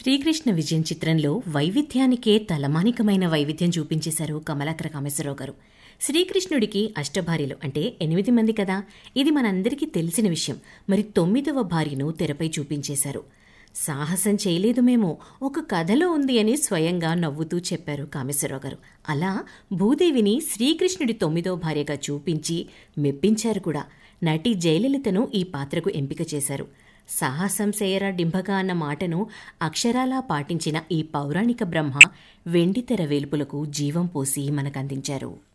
శ్రీకృష్ణ విజయం చిత్రంలో వైవిధ్యానికే తలమానికమైన వైవిధ్యం చూపించేశారు కమలాకర కామేశ్వరరావు గారు శ్రీకృష్ణుడికి అష్టభార్యలు అంటే ఎనిమిది మంది కదా ఇది మనందరికీ తెలిసిన విషయం మరి తొమ్మిదవ భార్యను తెరపై చూపించేశారు సాహసం చేయలేదు మేము ఒక కథలో ఉంది అని స్వయంగా నవ్వుతూ చెప్పారు కామేశ్వరరావు గారు అలా భూదేవిని శ్రీకృష్ణుడి తొమ్మిదో భార్యగా చూపించి మెప్పించారు కూడా నటి జయలలితను ఈ పాత్రకు ఎంపిక చేశారు సాహసం సేయరా డింభగా అన్న మాటను అక్షరాలా పాటించిన ఈ పౌరాణిక బ్రహ్మ వెండితెర వేల్పులకు జీవం పోసి మనకందించారు